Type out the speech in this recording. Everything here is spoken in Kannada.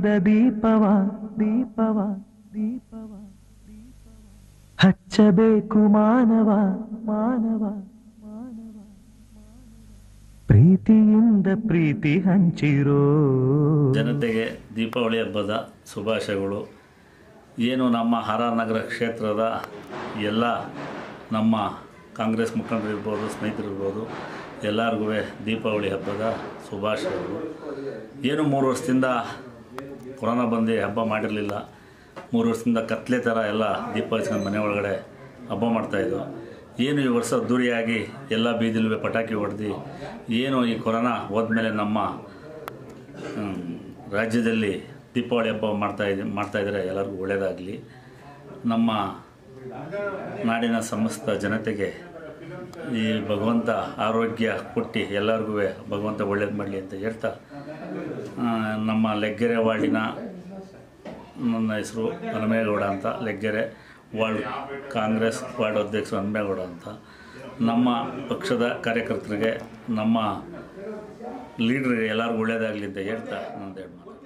ಪ್ರೀತಿಯಿಂದ ದೀಪವ ದೀಪವ ದೀಪವ ದೀಪವ ಹಚ್ಚಬೇಕು ಮಾನವ ಮಾನವ ಮಾನವ ಪ್ರೀತಿಯಿಂದ ಪ್ರೀತಿ ಹಂಚಿರೋ ಜನತೆಗೆ ದೀಪಾವಳಿ ಹಬ್ಬದ ಶುಭಾಶಯಗಳು ಏನು ನಮ್ಮ ಆರ್ ಆರ್ ನಗರ ಕ್ಷೇತ್ರದ ಎಲ್ಲ ನಮ್ಮ ಕಾಂಗ್ರೆಸ್ ಮುಖಂಡರಿರ್ಬೋದು ಸ್ನೇಹಿತರಿರ್ಬೋದು ಎಲ್ಲರಿಗೂ ದೀಪಾವಳಿ ಹಬ್ಬದ ಶುಭಾಶಯಗಳು ಏನು ಮೂರು ವರ್ಷದಿಂದ ಕೊರೋನಾ ಬಂದು ಹಬ್ಬ ಮಾಡಿರಲಿಲ್ಲ ಮೂರು ವರ್ಷದಿಂದ ಕತ್ಲೆ ಥರ ಎಲ್ಲ ದೀಪ ಹಚ್ಕೊಂಡು ಮನೆ ಒಳಗಡೆ ಹಬ್ಬ ಮಾಡ್ತಾಯಿದ್ವು ಏನು ಈ ವರ್ಷ ಅದ್ದೂರಿಯಾಗಿ ಎಲ್ಲ ಬೀದಿಲುವೆ ಪಟಾಕಿ ಹೊಡೆದು ಏನು ಈ ಕೊರೋನಾ ಹೋದ್ಮೇಲೆ ನಮ್ಮ ಹ್ಮ್, ರಾಜ್ಯದಲ್ಲಿ ದೀಪಾವಳಿ ಹಬ್ಬ ಮಾಡ್ತಾ ಇದೆ ಮಾಡ್ತಾಯಿದ್ರೆ ಎಲ್ಲರಿಗೂ ಒಳ್ಳೆಯದಾಗಲಿ ನಮ್ಮ ನಾಡಿನ ಸಮಸ್ತ ಜನತೆಗೆ ಈ ಭಗವಂತ ಆರೋಗ್ಯ ಕೊಟ್ಟು ಎಲ್ಲರಿಗೂ ಭಗವಂತ ಒಳ್ಳೇದು ಮಾಡಲಿ ಅಂತ ಹೇಳ್ತಾ ಆ, ನಮ್ಮ ಲೆಗ್ಗೆರೆ ವಾರ್ಡಿನ ನನ್ನ ಹೆಸರು ಹನುಮೇಗೌಡ ಅಂತ ಲೆಗ್ಗೆರೆ ವಾರ್ಡ್ ಕಾಂಗ್ರೆಸ್ ವಾರ್ಡ್ ಅಧ್ಯಕ್ಷರು ಹನುಮೇಗೌಡ ಅಂತ ನಮ್ಮ ಪಕ್ಷದ ಕಾರ್ಯಕರ್ತರಿಗೆ ನಮ್ಮ ಲೀಡ್ರಿಗೆ ಎಲ್ಲರಿಗೂ ಒಳ್ಳೆಯದಾಗಲಿ ಅಂತ ಹೇಳ್ತಾ ನಾನು ಎರಡು ಮಾತು